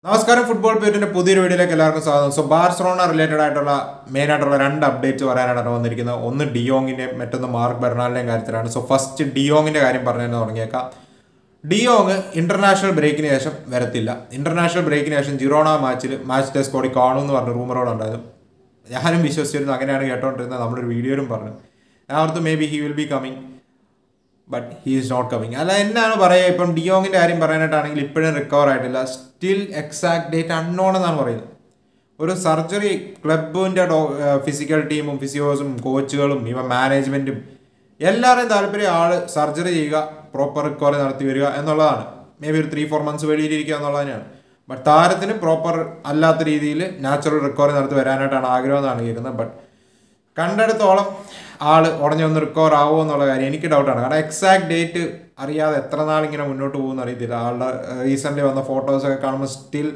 നമസ്കാരം ഫുട്ബോൾ പേരിന്റെ പുതിയൊരു വീഡിയോയിലേക്ക് എല്ലാവർക്കും സ്വാഗതം സോ ബാർസലോണ റിലേറ്റഡ് ആയിട്ടുള്ള മെയിൻ ആയിട്ടുള്ള രണ്ട് അപ്ഡേറ്റ്സ് പറയാനാണ് വന്നിരിക്കുന്നത് ഒന്ന് ഡിയോങ്ങിന്റെയും മറ്റൊന്ന് മാർക്ക് ബെർണാലിന്റെയും കാര്യത്തിലാണ് സോ ഫസ്റ്റ് ഡിയോങ്ങിന്റെ കാര്യം പറഞ്ഞു തന്നെ തുടങ്ങിയേക്കാം ഡിയോങ് ഇന്റർനാഷണൽ ബ്രേക്കിന് ശേഷം വരത്തില്ല ഇന്റർനാഷണൽ ബ്രേക്കിന് ശേഷം ജിറോണ മാച്ചിൽ മാച്ച് ടെസ്റ്റ് കോടി കാണുമെന്ന് പറഞ്ഞ റൂമറോടുണ്ടായിരുന്നു ഞാനും വിശ്വസിച്ചിരുന്നു അങ്ങനെയാണ് കേട്ടോണ്ടിരുന്നത് നമ്മളൊരു വീഡിയോയിലും പറഞ്ഞു ഞാൻ ഓർത്ത് may be he will be coming but he is not coming അല്ല എന്നാണ് പറയുക ഇപ്പം ഡിയോങ്ങിൻ്റെ കാര്യം പറയാനായിട്ടാണെങ്കിൽ ഇപ്പോഴും റിക്കവർ ആയിട്ടില്ല സ്റ്റിൽ എക്സാക്ട് ഡേറ്റ് അൺനോൺ എന്നാണ് പറയുന്നത് ഒരു സർജറി ക്ലബിൻ്റെ ഡോ ഫിസിക്കൽ ടീമും ഫിസിയോസും കോച്ചുകളും ഇവ മാനേജ്മെൻറ്റും എല്ലാവരുടെയും താല്പര്യം ആള് സർജറി ചെയ്യുക പ്രോപ്പർ റിക്കവറി നടത്തി വരിക എന്നുള്ളതാണ് മേ ബി ഒരു ത്രീ ഫോർ മന്ത്സ് വെളിയിലിരിക്കുക എന്നുള്ളത് തന്നെയാണ് ബട്ട് താരത്തിന് പ്രോപ്പർ അല്ലാത്ത രീതിയിൽ നാച്ചുറൽ റിക്കവറി നടത്തി വരാനായിട്ടാണ് ആഗ്രഹം എന്നാണ് കേൾക്കുന്നത് ബട്ട് കണ്ടെടുത്തോളം ആള് ഉടഞ്ഞൊന്ന് റിക്കവർ ആവുമോ എന്നുള്ള കാര്യം എനിക്ക് ഡൗട്ടാണ് കാരണം എക്സാക്ട് ഡേറ്റ് അറിയാതെ എത്ര നാൾ ഇങ്ങനെ മുന്നോട്ട് പോകുമെന്ന് അറിയത്തില്ല ആളുടെ റീസെൻ്റ്ലി വന്ന ഫോട്ടോസൊക്കെ കാണുമ്പോൾ സ്റ്റിൽ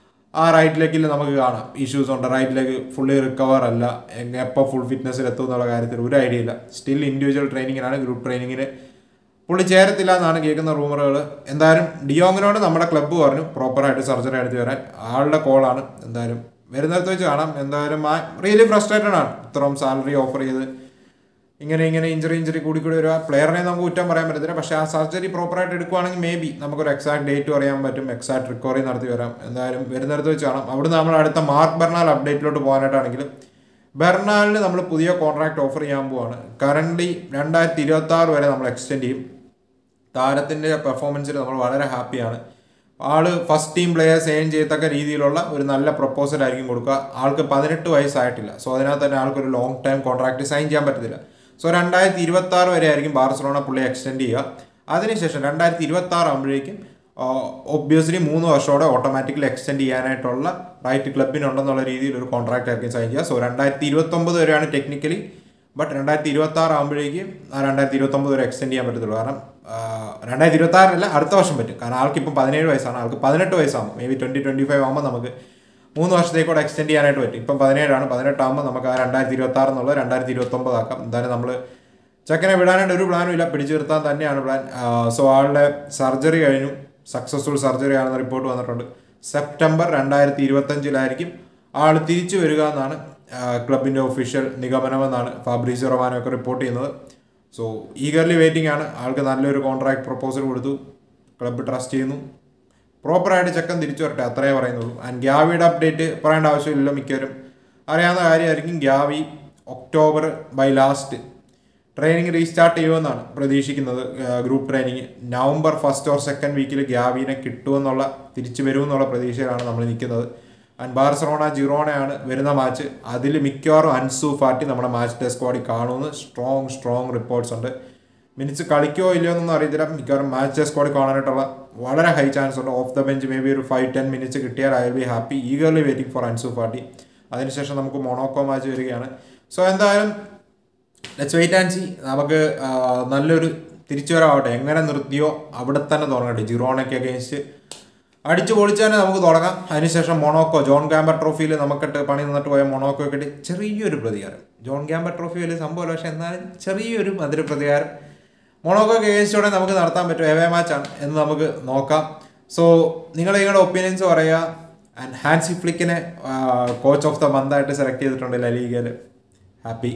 ആ റൈറ്റ് ലെഗിൽ നമുക്ക് കാണാം ഇഷ്യൂസ് ഉണ്ട് റൈറ്റ് ലെഗ് ഫുള്ളി റിക്കവർ അല്ല എങ്ങനെ എപ്പോൾ ഫുൾ ഫിറ്റ്നസ്സിൽ എത്തും എന്നുള്ള കാര്യത്തിൽ ഒരു ഐഡിയ ഇല്ല സ്റ്റിൽ ഇൻഡിവിജ്വൽ ട്രെയിനിങ്ങിനാണ് ഗ്രൂപ്പ് ട്രെയിനിങ്ങിന് പുള്ളി ചേരത്തില്ല എന്നാണ് കേൾക്കുന്ന റൂമറുകൾ എന്തായാലും ഡിയോങ്ങിനോട് നമ്മുടെ ക്ലബ്ബ് പറഞ്ഞു പ്രോപ്പറായിട്ട് സർജറി എടുത്ത് വരാൻ ആളുടെ കോളാണ് എന്തായാലും വരുന്നിടത്ത് വെച്ച് കാണാം എന്തായാലും ആ റിയലി ഫ്രസ്ട്രേറ്റഡ് ആണ് ഇത്രയും സാലറി ഓഫർ ചെയ്ത് ഇങ്ങനെ ഇങ്ങനെ ഇഞ്ചറി ഇഞ്ചറി കൂടി കൂടി വരിക പ്ലെയറിനെ നമുക്ക് കുറ്റം പറയാൻ പറ്റത്തില്ല പക്ഷേ ആ സർജറി പ്രോപ്പറായിട്ട് എടുക്കുവാണെങ്കിൽ മേ ബി നമുക്കൊരു എക്സാക്ട് ഡേറ്റ് അറിയാൻ പറ്റും എക്സാക്ട് റിക്കവറി നടത്തി വരാം എന്തായാലും വരുന്നിടത്ത് വെച്ച് കാണാം അവിടുന്ന് നമ്മൾ അടുത്ത മാർക്ക് ബെർണാൽ അപ്ഡേറ്റിലോട്ട് പോകാനായിട്ടാണെങ്കിലും ബെർണാലിന് നമ്മൾ പുതിയ കോൺട്രാക്ട് ഓഫർ ചെയ്യാൻ പോവാണ് കറൻ്റ് രണ്ടായിരത്തി ഇരുപത്തി ആറ് വരെ നമ്മൾ എക്സ്റ്റെൻഡ് ചെയ്യും താരത്തിൻ്റെ പെർഫോമൻസിൽ നമ്മൾ വളരെ ഹാപ്പിയാണ് ആള് ഫസ്റ്റ് ടീം പ്ലേയേഴ്സ് ഏൺ ചെയ്യത്തക്ക രീതിയിലുള്ള ഒരു നല്ല പ്രപ്പോസൽ ആയിരിക്കും കൊടുക്കുക ആൾക്ക് പതിനെട്ട് വയസ്സായിട്ടില്ല സോ അതിനകത്ത് തന്നെ ആൾക്കൊരു ലോങ് ടൈം കോൺട്രാക്ട് സൈൻ ചെയ്യാൻ പറ്റത്തില്ല സോ രണ്ടായിരത്തി ഇരുപത്തി ആറ് വരെ ആയിരിക്കും ബാർസലോണ പുള്ളി എക്സ്റ്റെൻഡ് ചെയ്യുക അതിനുശേഷം രണ്ടായിരത്തി ഇരുപത്തി ആറ് ആകുമ്പോഴേക്കും ഒബ്വിയസ്ലി മൂന്ന് വർഷത്തോടെ ഓട്ടോമാറ്റിക്കലി എക്സ്റ്റെൻഡ് ചെയ്യാനായിട്ടുള്ള റൈറ്റ് ക്ലബിനുണ്ടെന്നുള്ള രീതിയിൽ ഒരു കോൺട്രാക്ട് ആയിരിക്കും സൈൻ ചെയ്യുക സോ രണ്ടായിരത്തി ഇരുപത്തൊമ്പത് വരെയാണ് ടെക്നിക്കലി ബട്ട് രണ്ടായിരത്തി ഇരുപത്തി ആറ് ആകുമ്പോഴേക്കും ആ രണ്ടായിരത്തി ഇരുപത്തൊമ്പത് വരെ എക്സ്റ്റെൻഡ് ചെയ്യാൻ പറ്റത്തുള്ളൂ കാരണം രണ്ടായിരത്തി ഇരുപത്തി ആറിനല്ല അടുത്ത വർഷം പറ്റും കാരണം ആൾക്ക് ഇപ്പം പതിനേഴ് വയസ്സാണ് ആൾക്ക് പതിനെട്ട് വയസ്സാകുമ്പോൾ may be twenty twenty five ആകുമ്പോൾ നമുക്ക് മൂന്ന് വർഷത്തേക്കൂടെ എക്സ്റ്റെൻഡ് ചെയ്യാനായിട്ട് പറ്റും ഇപ്പം പതിനേഴാണ് പതിനെട്ടാകുമ്പോൾ നമുക്ക് ആ രണ്ടായിരത്തി ഇരുപത്തി ആറ് എന്നുള്ളത് രണ്ടായിരത്തി ഇരുപത്തൊമ്പത് ആക്കാം എന്തായാലും നമ്മൾ ചെക്കനെ വിടാനായിട്ട് ഒരു പ്ലാനും ഇല്ല പിടിച്ചു നിർത്താൻ തന്നെയാണ് പ്ലാൻ സോ ആളുടെ സർജറി കഴിഞ്ഞു സക്സസ്ഫുൾ സർജറി ആണെന്ന് റിപ്പോർട്ട് വന്നിട്ടുണ്ട് സെപ്റ്റംബർ രണ്ടായിരത്തി ഇരുപത്തഞ്ചിലായിരിക്കും ആൾ തിരിച്ചു വരിക എന്നാണ് ക്ലബിൻ്റെ ഒഫീഷ്യൽ നിഗമനമെന്നാണ് ഫാബ്രീസി റൊമാനോ ഒക്കെ റിപ്പോർട്ട് ചെയ്യുന്നത് സോ ഈഗർലി വെയിറ്റിംഗ് ആണ് ആൾക്ക് നല്ലൊരു കോൺട്രാക്ട് പ്രപ്പോസൽ കൊടുത്തു ക്ലബ്ബ് ട്രസ്റ്റ് ചെയ്യുന്നു പ്രോപ്പറായിട്ട് ചെക്കൻ തിരിച്ചു വരട്ടെ അത്രയേ പറയുന്നുള്ളൂ ആൻഡ് ഗ്യാവിയുടെ അപ്ഡേറ്റ് പറയേണ്ട ആവശ്യമില്ല മിക്കവരും അറിയാവുന്ന കാര്യമായിരിക്കും Gavi October by last training restart ചെയ്യുമെന്നാണ് പ്രതീക്ഷിക്കുന്നത് group training November first or second വീക്കിൽ ഗ്യാവിനെ കിട്ടുമെന്നുള്ള തിരിച്ചു വരുമെന്നുള്ള പ്രതീക്ഷയിലാണ് നമ്മൾ നിൽക്കുന്നത് ആൻഡ് ബാർസലോണ ജിറോണയാണ് വരുന്ന മാച്ച് അതിൽ മിക്കവാറും അൻസു ഫാറ്റി നമ്മുടെ മാച്ച് ഡേ സ്ക്വാഡിൽ കാണുമെന്ന് സ്ട്രോങ് സ്ട്രോങ് റിപ്പോർട്ട്സ് ഉണ്ട് മിനിറ്റ്സ് കളിക്കോ ഇല്ലയോ എന്നൊന്നും അറിയത്തില്ല മിക്കവാറും മാച്ച് ഡേ സ്ക്വാഡിൽ കാണാനായിട്ടുള്ള വളരെ ഹൈ ചാൻസ് ഉണ്ട് off the bench may be ഒരു ഫൈവ് ടെൻ മിനിറ്റ്സ് കിട്ടിയാൽ I will be happy eagerly waiting for Ansu Fati അതിനുശേഷം നമുക്ക് മൊണോക്കോ മാച്ച് വരികയാണ് സോ എന്തായാലും ലെറ്റ്സ് വെയിറ്റ് ആൻഡ് സി നമുക്ക് നല്ലൊരു തിരിച്ചുവരവാവട്ടെ എങ്ങനെ നിർത്തിയോ അവിടെ തന്നെ തുടങ്ങട്ടെ ജിറോണയ്ക്ക് അഗേൻസ്റ്റ് അടിച്ചു പൊളിച്ച് തന്നെ നമുക്ക് തുടങ്ങാം അതിനുശേഷം മൊണോക്കോ ജോൺ ഗാംബർ ട്രോഫിയിൽ നമുക്കിട്ട് പണി നിന്നിട്ട് പോയ മൊണോക്കോ ഒക്കെ ചെറിയൊരു പ്രതികാരം ജോൺ ഗാംബർ ട്രോഫി വലിയ സംഭവമല്ല പക്ഷെ എന്നാലും ചെറിയൊരു മധുര പ്രതികാരം മൊണോക്കോ അഗേൻസ്റ്റോടെ നമുക്ക് നടത്താൻ പറ്റും എവേ മാച്ചാണ് എന്ന് നമുക്ക് നോക്കാം സോ നിങ്ങൾ നിങ്ങളുടെ ഒപ്പീനിയൻസ് പറയുക ആൻഡ് ഹാൻസി ഫ്ലിക്കിനെ കോച്ച് ഓഫ് ദ മന്തായിട്ട് സെലക്ട് ചെയ്തിട്ടുണ്ട് ലലീഗയിൽ ഹാപ്പി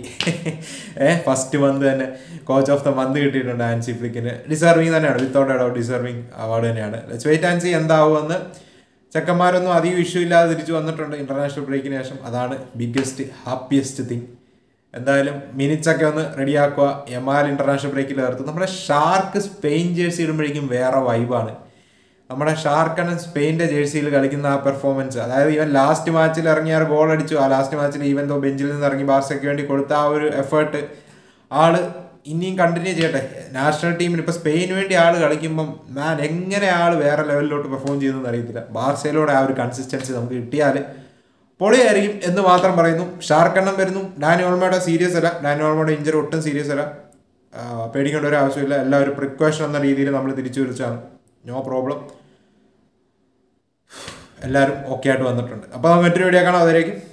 ഏ ഫസ്റ്റ് മന്ത് തന്നെ കോച്ച് ഓഫ് ദ മന്ത് കിട്ടിയിട്ടുണ്ട് ആൻസി ഫ്ലിക്കിന് ഡിസർവിങ് തന്നെയാണ് വിത്തൗട്ട് ഡൗട്ട് ഡിസർവിങ് അവാർഡ് തന്നെയാണ് ലെറ്റ്സ് വെയിറ്റ് ആൻസി എന്താവുമെന്ന് ചെക്കന്മാരൊന്നും അധികം ഇഷ്യൂ ഇല്ലാതെ തിരിച്ചു വന്നിട്ടുണ്ട് ഇന്റർനാഷണൽ ബ്രേക്കിന് ശേഷം അതാണ് ബിഗ്ഗസ്റ്റ് ഹാപ്പിയസ്റ്റ് തിങ് എന്തായാലും മിനിറ്റ്സ് ഒക്കെ ഒന്ന് റെഡിയാക്കുക എമാൽ ഇന്റർനാഷണൽ ബ്രേക്കിൽ ചേർത്ത് നമ്മുടെ ഷാർക്ക് സ്പെയിൻ ജേഴ്സി ഇടുമ്പോഴേക്കും വേറെ വൈബാണ് നമ്മുടെ ഷാർക്കണൻ സ്പെയിൻ്റെ ജേഴ്സിയിൽ കളിക്കുന്ന ആ പെർഫോമൻസ് അതായത് ഇവൻ ലാസ്റ്റ് മാച്ചിൽ ഇറങ്ങിയ ആ ഗോൾ അടിച്ചു ആ ലാസ്റ്റ് മാച്ചിൽ ഈവൻ തോ ബെഞ്ചിൽ നിന്ന് ഇറങ്ങി ബാർസയ്ക്ക് വേണ്ടി കൊടുത്ത ആ ഒരു എഫേർട്ട് ആള് ഇനിയും കണ്ടിന്യൂ ചെയ്യട്ടെ നാഷണൽ ടീമിന് ഇപ്പോൾ സ്പെയിന് വേണ്ടി ആൾ കളിക്കുമ്പം മാൻ എങ്ങനെ ആൾ വേറെ ലെവലിലോട്ട് പെർഫോം ചെയ്യുന്നതെന്ന് അറിയത്തില്ല ബാർസയിലൂടെ ആ ഒരു കൺസിസ്റ്റൻസി നമുക്ക് കിട്ടിയാൽ പൊളിയായിരിക്കും എന്ന് മാത്രം പറയുന്നു ഷാർക്കെണ്ണം വരുന്നു ഡാനി ഓൾമയുടെ സീരിയസ് അല്ല ഡാനി ഓൾമയുടെ ഇഞ്ചറി ഒട്ടും സീരിയസ് അല്ല പേടിക്കേണ്ട ഒരു ആവശ്യമില്ല എല്ലാവരും പ്രിക്കോഷൻ എന്ന രീതിയിൽ നമ്മൾ തിരിച്ചു വിളിച്ചാണ് നോ പ്രോബ്ലം എല്ലാവരും ഓക്കെ ആയിട്ട് വന്നിട്ടുണ്ട് അപ്പോൾ മറ്റൊരു വീഡിയോ കാണാം അതിലേക്ക്